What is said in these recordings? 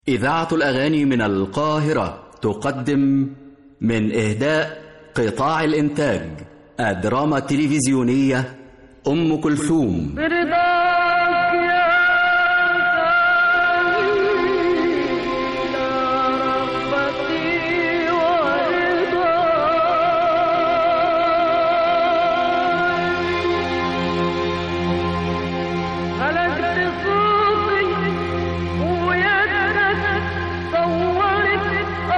إذاعة الأغاني من القاهرة تقدم من إهداء قطاع الإنتاج الدراما التلفزيونية أم كلثوم برضاك يا سيدنا رغبتي ورضاي ملكت صوتي ويدك صورت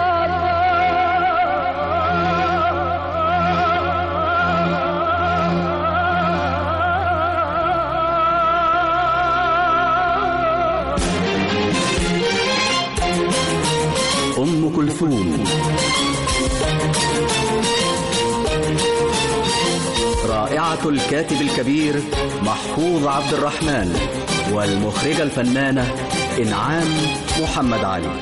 أم كلثوم رائعة الكاتب الكبير محفوظ عبد الرحمن والمخرجة الفنانة إنعام محمد علي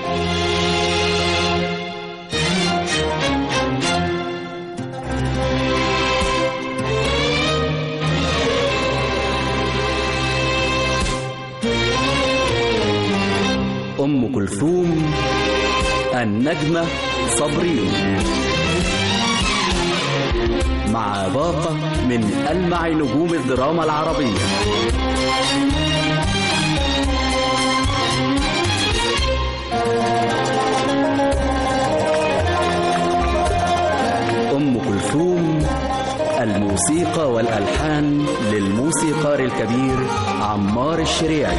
أم كلثوم النجمة صبرين مع باقة من ألمع نجوم الدراما العربية أم كلثوم الموسيقى والألحان للموسيقار الكبير عمار الشريعي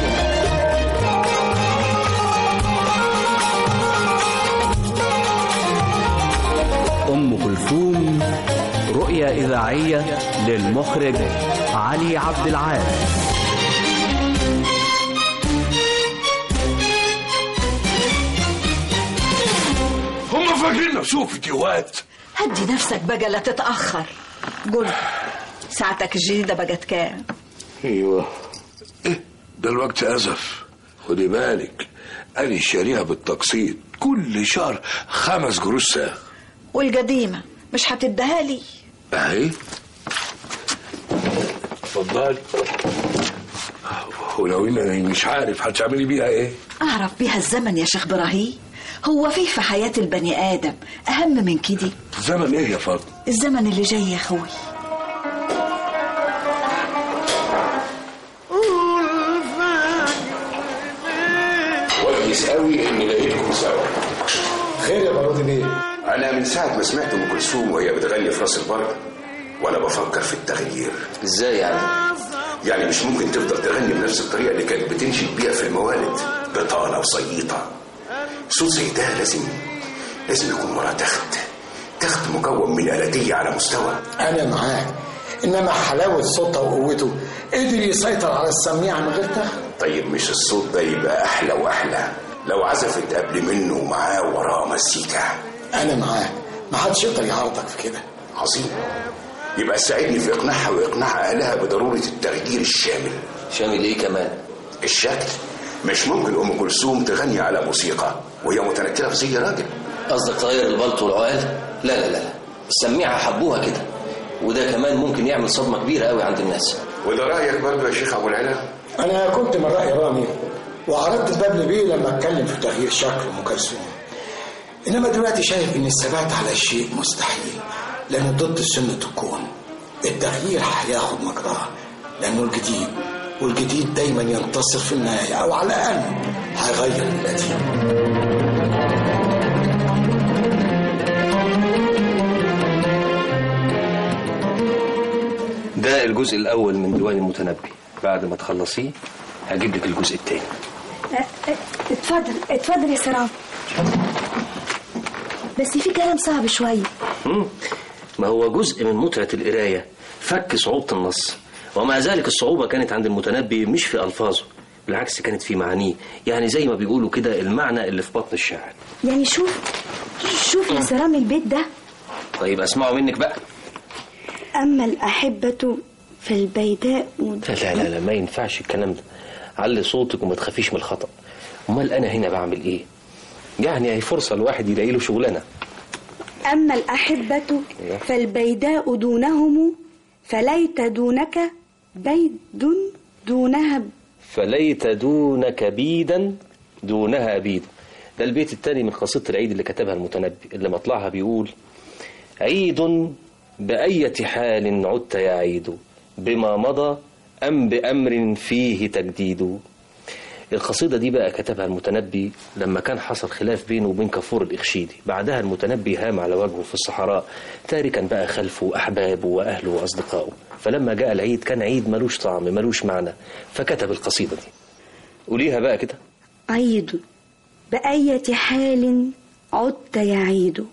أم كلثوم رؤية إذاعية للمخرج علي عبد العال هم فاكرين نفسهم فيديوهات هدي نفسك بقى لا تتأخر قول ساعتك الجديدة بقت كام ايوه ايه ده الوقت ازف خدي بالك انا شاريها بالتقسيط كل شهر خمس قروش ساعه والقديمة مش هتديها لي اهي اتفضلي ولو اني مش عارف هتعملي بيها ايه أعرف بيها الزمن يا شيخ إبراهيم هو فيه في حياة البني آدم أهم من كده زمن ايه يا فاطمه الزمن اللي جاي يا أخوي كويس قوي اني لقيتكم سوا خير يا بارودي بيه أنا من ساعة ما سمعت أم كلثوم وهي بتغني في راس البر وأنا بفكر في التغيير ازاي يعني يعني مش ممكن تفضل تغني بنفس الطريقة اللي كانت بتنشد بيها في الموالد بطالة وصييطة صوت زي ده لازم لازم يكون وراه تخت تخت مكون من آلاتية على مستوى انا معاك انما حلاوه صوتها وقوته قدر يسيطر على السميعه من غير تخت طيب مش الصوت ده يبقى أحلى وأحلى لو عزفت قبل منه ومعاه وراه مزيكا انا معاك ما حدش يقدر يعارضك في كده عظيم يبقى ساعدني في إقناعها وإقناع أهلها بضرورة التغيير الشامل شامل ايه كمان الشكل مش ممكن ام كلثوم تغني على موسيقى وهي متنكره في زي راجل قصدك تغير البلط والعقال لا لا لا لا السميعة حبوها كده وده كمان ممكن يعمل صدمة كبيرة قوي عند الناس وده رايك برضه يا شيخ ابو العلا انا كنت من راي رامي وعرضت الباب لبيه لما اتكلم في تغيير شكل ام كلثوم انما دلوقتي شايف ان الثبات على الشيء مستحيل لانه ضد سنه الكون التغيير هياخد مجراه لانه الجديد والجديد دايما ينتصر في النهايه او على الاقل هيغير من القديم ده الجزء الأول من ديوان المتنبي بعد ما تخلصيه هجيب لك الجزء التاني اتفضل اتفضل يا سراب بس في كلام صعب شوية مم. ما هو جزء من متعة القراية فك صعوبة النص ومع ذلك الصعوبة كانت عند المتنبي مش في ألفاظه بالعكس كانت في معانيه يعني زي ما بيقولوا كده المعنى اللي في بطن الشاعر يعني شوف شوف يا سرام البيت ده طيب أسمعه منك بقى أما الأحبة في البيداء لا لا لا, لا ما ينفعش الكلام ده علي صوتك وما تخافيش من الخطأ امال انا هنا بعمل ايه يعني هي فرصة الواحد يلاقي له شغلانة أما الأحبة فالبيداء دونهم فليت دونك بيد دونها فليت دونك بيدا دونها بيد ده البيت الثاني من قصيدة العيد اللي كتبها المتنبي اللي مطلعها بيقول عيد بأية حال عدت يا عيد بما مضى أم بأمر فيه تجديد القصيدة دي بقى كتبها المتنبي لما كان حصل خلاف بينه وبين كفور الإخشيدي بعدها المتنبي هام على وجهه في الصحراء تاركا بقى خلفه أحبابه وأهله وأصدقائه فلما جاء العيد كان عيد ملوش طعم ملوش معنى فكتب القصيدة دي قوليها بقى كده عيد بأية حال عدت يا عيد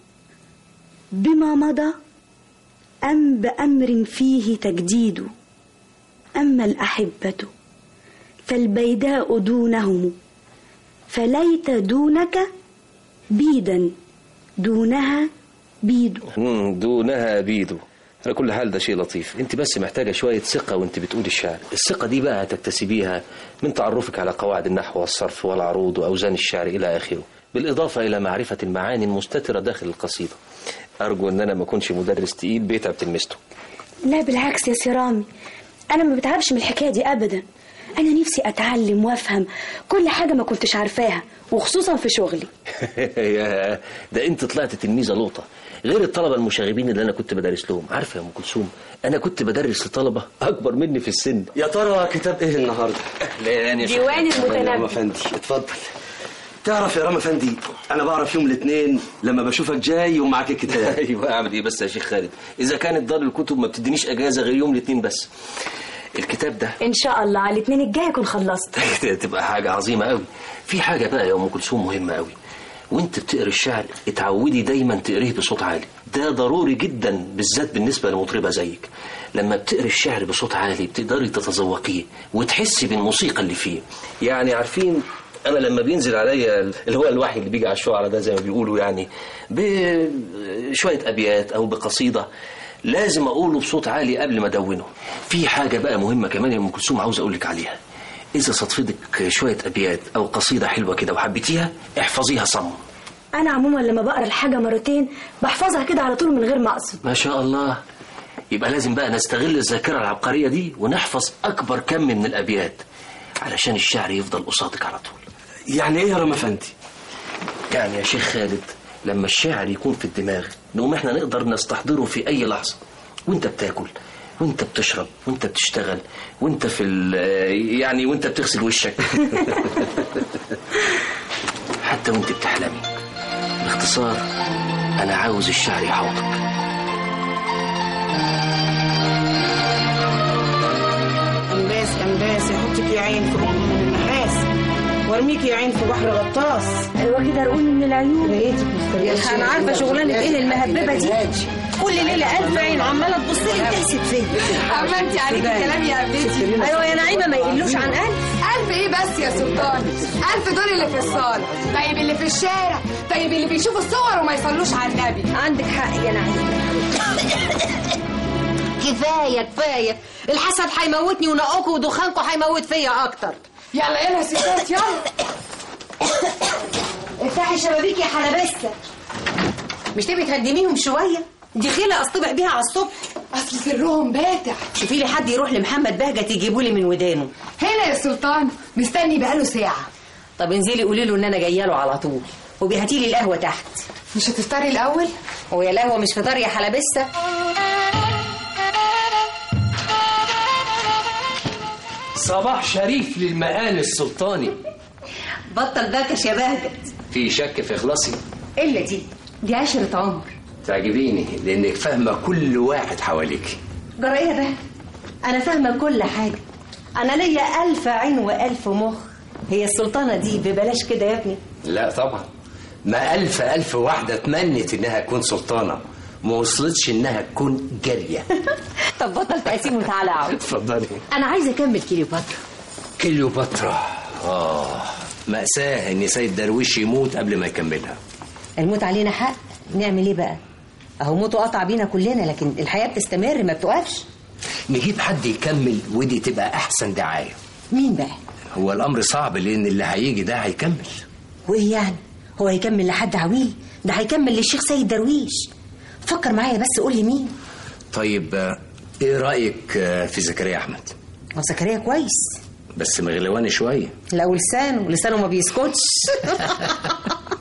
بما مضى أم بأمر فيه تجديد أما الأحبة فالبيداء دونهم فليت دونك بيدا دونها بيد مم، دونها بيدو على كل حال ده شيء لطيف انت بس محتاجة شوية ثقة وانت بتقول الشعر الثقة دي بقى هتكتسبيها من تعرفك على قواعد النحو والصرف والعروض وأوزان الشعر إلى آخره بالإضافة إلى معرفة المعاني المستترة داخل القصيدة أرجو أن أنا ما أكونش مدرس تقيل بيتعب تلمسته لا بالعكس يا سيرامي أنا ما بتعبش من الحكاية دي أبدا أنا نفسي أتعلم وأفهم كل حاجة ما كنتش عارفاها وخصوصا في شغلي يا ده انت طلعت تلميذه لقطه غير الطلبه المشاغبين اللي انا كنت بدرس لهم عارفه يا ام كلثوم انا كنت بدرس لطلبه اكبر مني في السن يا ترى كتاب ايه النهارده اهلا يا شيخ. ديوان يا رام المتنبي افندي اتفضل تعرف يا رام افندي انا بعرف يوم الاثنين لما بشوفك جاي ومعاك الكتاب ايوه اعمل ايه بس يا شيخ خالد اذا كانت دار الكتب ما بتدينيش اجازه غير يوم الاثنين بس الكتاب ده إن شاء الله على الاثنين الجاي أكون خلصت تبقى حاجه عظيمه قوي في حاجه بقى يا ام كلثوم مهمه قوي وانت بتقري الشعر اتعودي دايما تقريه بصوت عالي ده ضروري جدا بالذات بالنسبه لمطربه زيك لما بتقري الشعر بصوت عالي بتقدري تتذوقيه وتحسي بالموسيقى اللي فيه يعني عارفين انا لما بينزل عليا اللي هو الوحي اللي بيجي على الشعراء ده زي ما بيقولوا يعني بشويه ابيات او بقصيده لازم اقوله بصوت عالي قبل ما ادونه في حاجه بقى مهمه كمان يا ام كلثوم عاوز اقول لك عليها اذا صدفتك شويه ابيات او قصيده حلوه كده وحبيتيها احفظيها صم أنا عموما لما بقرا الحاجة مرتين بحفظها كده على طول من غير ما أقصد ما شاء الله يبقى لازم بقى نستغل الذاكره العبقريه دي ونحفظ اكبر كم من الابيات علشان الشعر يفضل قصادك على طول يعني ايه يا رام افندي يعني يا شيخ خالد لما الشعر يكون في الدماغ نقوم احنا نقدر نستحضره في اي لحظة وانت بتاكل وانت بتشرب وانت بتشتغل وانت في ال يعني وانت بتغسل وشك حتى وانت بتحلمي باختصار انا عاوز الشعر يحوطك انباس انباس يحطك يا عين في رمح من النحاس وارميك يا عين في بحر غطاس ايوه كده رقوني من العيون لقيتك مستريحة انا عارفه شغلانه ايه المهببه دي كل ليله الف عين عماله تبص لي تحسد فين عملتي عليك الكلام يا بنتي ايوه يا نعيمه ما يقلوش عن الف ألف إيه بس يا سلطان ألف دول اللي في الصالة طيب اللي في الشارع طيب اللي بيشوفوا الصور وما يصلوش على النبي عندك حق يا نعيمه كفايه كفايه الحسد هيموتني ونقوكوا ودخانكوا هيموت فيا اكتر يلا يلا يا ستات يلا افتحي الشبابيك يا حلبسه مش تبي تهدميهم شويه دي خيله اصطبع بيها على الصبح أصل سرهم باتع شوفي لي حد يروح لمحمد بهجت يجيبوا لي من ودانه هنا يا سلطان مستني بقاله ساعة طب انزلي قولي له ان انا جايه له على طول وبيهاتي لي القهوه تحت مش هتفطري الأول هو يا القهوه مش فطار يا حلبسه صباح شريف للمقام السلطاني بطل باكش يا بهجت في شك في إخلاصي الا دي دي عشرة عمر تعجبيني لأنك فاهمة كل واحد حواليك جرى ايه يا بهجت انا فاهمه كل حاجه انا ليا الف عين والف مخ هي السلطانه دي ببلاش كده يا ابني لا طبعا ما ألف ألف واحدة تمنت إنها تكون سلطانة ما وصلتش إنها تكون جارية طب بطل تقسيم وتعالى اقعد اتفضلي انا عايزه اكمل كليوباترا كليوباترا آه مأساة إن سيد درويش يموت قبل ما يكملها الموت علينا حق نعمل ايه بقى اهو موته قطع بينا كلنا لكن الحياه بتستمر ما بتوقفش نجيب حد يكمل ودي تبقى أحسن دعاية مين بقى هو الأمر صعب لأن اللي هيجي ده هيكمل وايه يعني هو هيكمل لحد عويل ده هيكمل للشيخ سيد درويش فكر معايا بس قول لي مين طيب آه، إيه رأيك آه، في زكريا أحمد هو زكريا كويس بس مغلواني شوية لو لسانه لسانه ما بيسكتش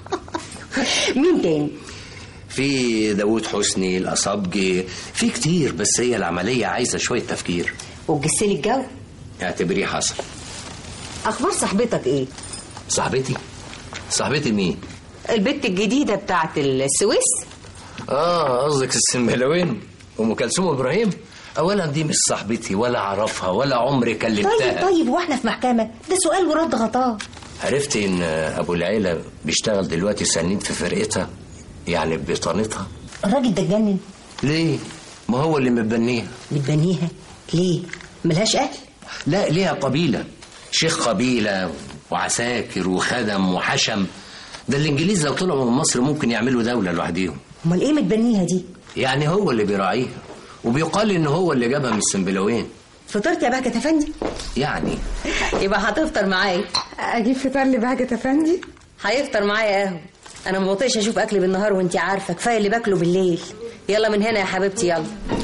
مين تاني في داوود حسني الأصابجي في كتير بس هي العملية عايزة شوية تفكير وتجسلي الجو اعتبريه حصل اخبار صاحبتك ايه صاحبتي صاحبتي مين البت الجديده بتاعت السويس اه قصدك السنبلاوين ام كلثوم ابراهيم اولا دي مش صاحبتي ولا اعرفها ولا عمري كلمتها طيب طيب واحنا في محكمه ده سؤال ورد غطاه عرفت ان ابو العيله بيشتغل دلوقتي سنين في فرقتها يعني ببطانتها الراجل ده اتجنن ليه ما هو اللي متبنيها بتبنيها ليه ملهاش اهل لا ليها قبيله شيخ قبيله وعساكر وخدم وحشم ده الانجليز لو طلعوا من مصر ممكن يعملوا دوله لوحديهم امال ايه متبنيها دي يعني هو اللي بيراعيها وبيقال ان هو اللي جابها من السنبلاوين فطرت يا بهجة افندي يعني يبقى هتفطر معايا اجيب فطار لبهجة افندي هيفطر معايا قهوه انا ما بطيقش اشوف اكل بالنهار وانت عارفه كفايه اللي باكله بالليل يلا من هنا يا حبيبتي يلا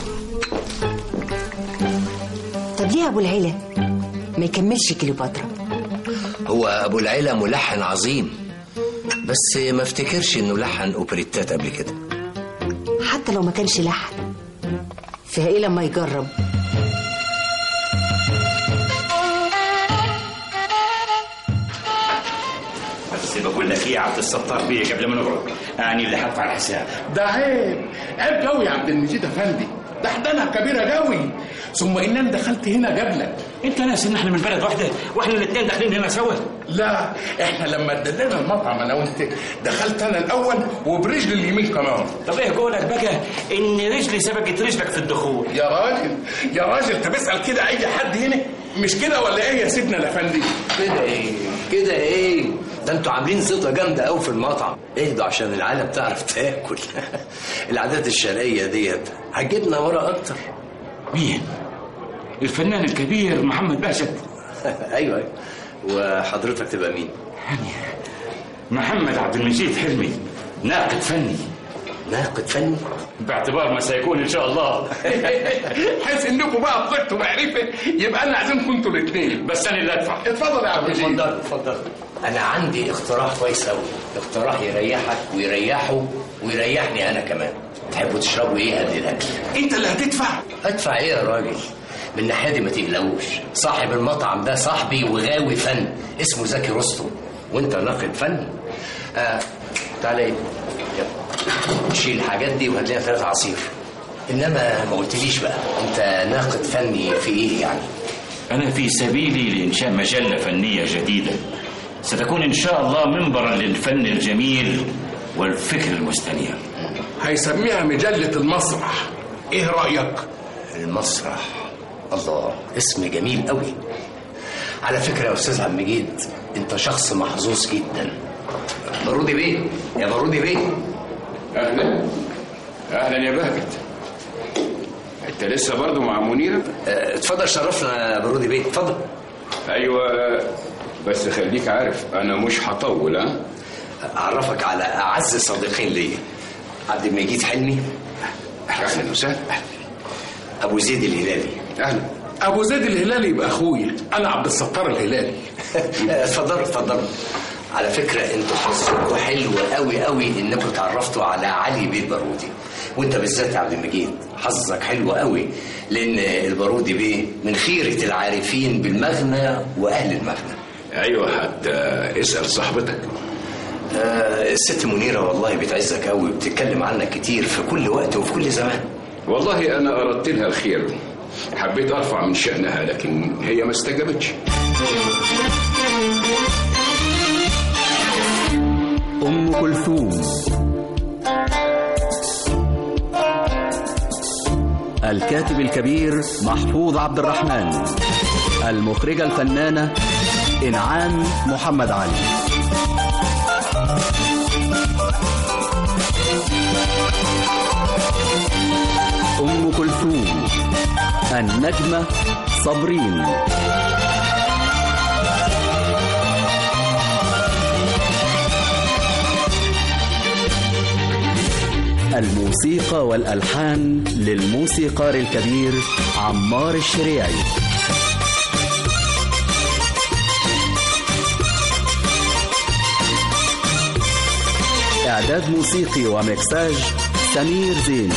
طب ليه ابو العيله ما يكملش كليوباترا هو ابو العيله ملحن عظيم بس ما افتكرش انه لحن اوبريتات قبل كده حتى لو ما كانش لحن فيها ايه لما يجرب بس بقول لك ايه يا عبد الستار بيه قبل ما نغرق يعني اللي هدفع الحساب ده عيب عيب قوي يا عبد المجيد افندي ده احدانها كبيره قوي ثم ان انا دخلت هنا قبلك انت ناس ان احنا من بلد واحده واحنا الاثنين داخلين هنا سوا لا احنا لما اتدلنا المطعم انا وانت دخلت انا الاول وبرجل اليمين كمان طب ايه قولك بقى ان رجلي سبقت رجلك في الدخول يا راجل يا راجل طب اسال كده اي حد هنا مش كده ولا ايه يا سيدنا الافندي كده ايه كده ايه ده انتوا عاملين زيطه جامده قوي في المطعم اهدوا عشان العالم تعرف تاكل العادات الشرقيه ديت هتجيبنا ورا اكتر مين الفنان الكبير محمد باشا ايوه ايوه وحضرتك تبقى مين محمد عبد المجيد حلمي ناقد فني ناقد فني باعتبار ما سيكون ان شاء الله حيث انكم بقى طلعتوا معرفه يبقى انا عازمكم انتوا الاثنين بس انا اللي ادفع اتفضل يا عبد المجيد اتفضل اتفضل انا عندي اقتراح كويس قوي اقتراح يريحك ويريحه ويريحني انا كمان تحبوا تشربوا ايه قبل الاكل انت اللي هتدفع ادفع ايه يا راجل من ناحيه دي ما تقلقوش صاحب المطعم ده صاحبي وغاوي فن اسمه زكي رستم وانت ناقد فن آه تعالى ايه يلا شيل الحاجات دي وهات لنا ثلاثة عصير انما ما قلتليش بقى انت ناقد فني في ايه يعني انا في سبيلي لانشاء مجله فنيه جديده ستكون ان شاء الله منبرا للفن الجميل والفكر المستنير هيسميها مجله المسرح ايه رايك المسرح الله اسم جميل قوي على فكرة يا أستاذ عبد المجيد أنت شخص محظوظ جدا بارودي بيه يا بارودي بيه اهلا اهلا يا بهجت انت لسه برضه مع منيره اه، اتفضل شرفنا يا بارودي بيه اتفضل ايوه بس خليك عارف انا مش هطول ها أعرفك على أعز صديقين ليا عبد المجيد حلمي اهلا وسهلا أبو زيد الهلالي اهلا ابو زيد الهلالي يبقى اخويا انا عبد الستار الهلالي اتفضلوا اتفضلوا على فكرة انتوا حظكم حلو قوي قوي انكم اتعرفتوا على علي بيه البارودي وانت بالذات يا عبد المجيد حظك حلو قوي لان البارودي بيه من خيرة العارفين بالمغنى واهل المغنى ايوه حتى اسال صاحبتك آه الست منيرة والله بتعزك قوي وبتتكلم عنك كتير في كل وقت وفي كل زمان والله انا اردت لها الخير حبيت ارفع من شانها لكن هي ما استجابتش أم كلثوم الكاتب الكبير محفوظ عبد الرحمن المخرجة الفنانة إنعام محمد علي أم كلثوم النجمة صابرين الموسيقى والألحان للموسيقار الكبير عمار الشريعي إعداد موسيقي ومكساج سمير زين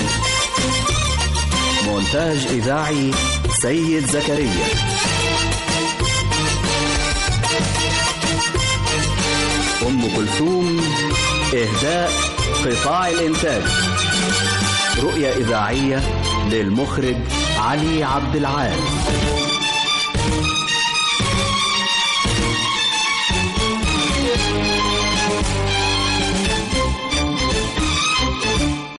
مونتاج إذاعي سيد زكريا أم كلثوم إهداء قطاع الإنتاج رؤية إذاعية للمخرج علي عبد العال